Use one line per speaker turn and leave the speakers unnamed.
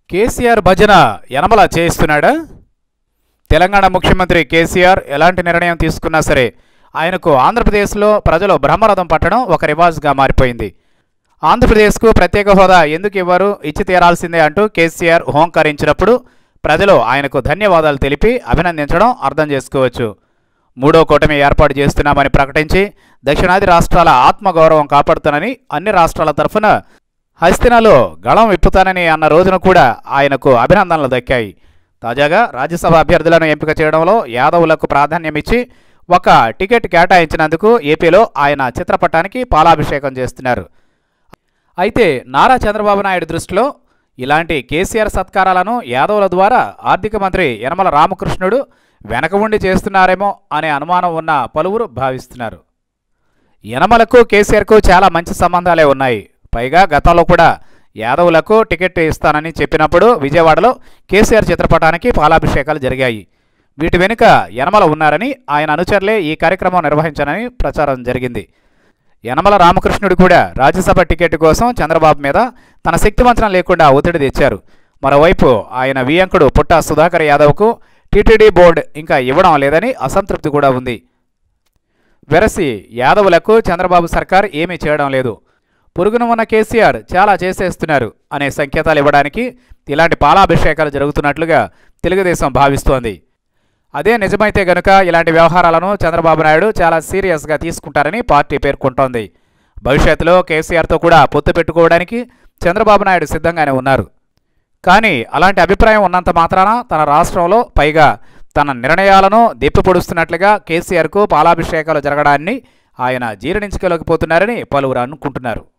కేసీఆర్ భజన యనమల చేయిస్తున్నాడా తెలంగాణ ముఖ్యమంత్రి కేసీఆర్ ఎలాంటి నిర్ణయం తీసుకున్నా సరే ఆయనకు ఆంధ్రప్రదేశ్లో ప్రజలు బ్రహ్మరథం పట్టడం ఒక రివాజ్గా మారిపోయింది ఆంధ్రప్రదేశ్కు ప్రత్యేక హోదా ఎందుకు ఇవ్వరు ఇచ్చి తీరాల్సిందే అంటూ కేసీఆర్ హోంకరించినప్పుడు ప్రజలు ఆయనకు ధన్యవాదాలు తెలిపి అభినందించడం అర్థం చేసుకోవచ్చు మూడో కూటమి ఏర్పాటు చేస్తున్నామని ప్రకటించి దక్షిణాది రాష్ట్రాల ఆత్మగౌరవం కాపాడుతానని అన్ని రాష్ట్రాల తరఫున హస్తినలో గళం విప్పుతానని అన్న రోజున కూడా ఆయనకు అభినందనలు దక్కాయి తాజాగా రాజ్యసభ అభ్యర్థులను ఎంపిక చేయడంలో యాదవులకు ప్రాధాన్యమిచ్చి ఒక టికెట్ కేటాయించినందుకు ఏపీలో ఆయన చిత్రపటానికి పాలాభిషేకం చేస్తున్నారు అయితే నారా చంద్రబాబు నాయుడు దృష్టిలో ఇలాంటి కేసీఆర్ సత్కారాలను యాదవుల ద్వారా ఆర్థిక మంత్రి యనమల రామకృష్ణుడు వెనక ఉండి చేస్తున్నారేమో అనే అనుమానం ఉన్న పలువురు భావిస్తున్నారు యనమలకు కేసీఆర్కు చాలా మంచి సంబంధాలే ఉన్నాయి పైగా గతంలో కూడా యాదవులకు టికెట్ ఇస్తానని చెప్పినప్పుడు విజయవాడలో కేసీఆర్ చిత్రపటానికి పాలాభిషేకాలు జరిగాయి వీటి వెనుక యనమల ఉన్నారని ఆయన అనుచరులే ఈ కార్యక్రమం నిర్వహించారని ప్రచారం జరిగింది యనమల రామకృష్ణుడు కూడా రాజ్యసభ టికెట్ కోసం చంద్రబాబు మీద తన శక్తివంచనం లేకుండా ఒత్తిడి తెచ్చారు మరోవైపు ఆయన వియంకుడు పుట్ట సుధాకర్ యాదవ్కు టీటీడీ బోర్డు ఇంకా ఇవ్వడం లేదని అసంతృప్తి కూడా ఉంది వెరసి యాదవులకు చంద్రబాబు సర్కార్ ఏమీ చేయడం లేదు పొరుగున ఉన్న కేసీఆర్ చాలా చేసేస్తున్నారు అనే సంకేతాలు ఇవ్వడానికి ఇలాంటి పాలాభిషేకాలు జరుగుతున్నట్లుగా తెలుగుదేశం భావిస్తోంది అదే నిజమైతే గనుక ఇలాంటి వ్యవహారాలను చంద్రబాబు నాయుడు చాలా సీరియస్గా తీసుకుంటారని పార్టీ పేర్కొంటోంది భవిష్యత్తులో కేసీఆర్తో కూడా పొత్తు పెట్టుకోవడానికి చంద్రబాబు నాయుడు సిద్ధంగానే ఉన్నారు కానీ అలాంటి అభిప్రాయం ఉన్నంత మాత్రాన తన రాష్ట్రంలో పైగా తన నిర్ణయాలను దెప్పిపొడుస్తున్నట్లుగా కేసీఆర్కు పాలాభిషేకాలు జరగడాన్ని ఆయన జీర్ణించుకోలేకపోతున్నారని పలువురు అనుకుంటున్నారు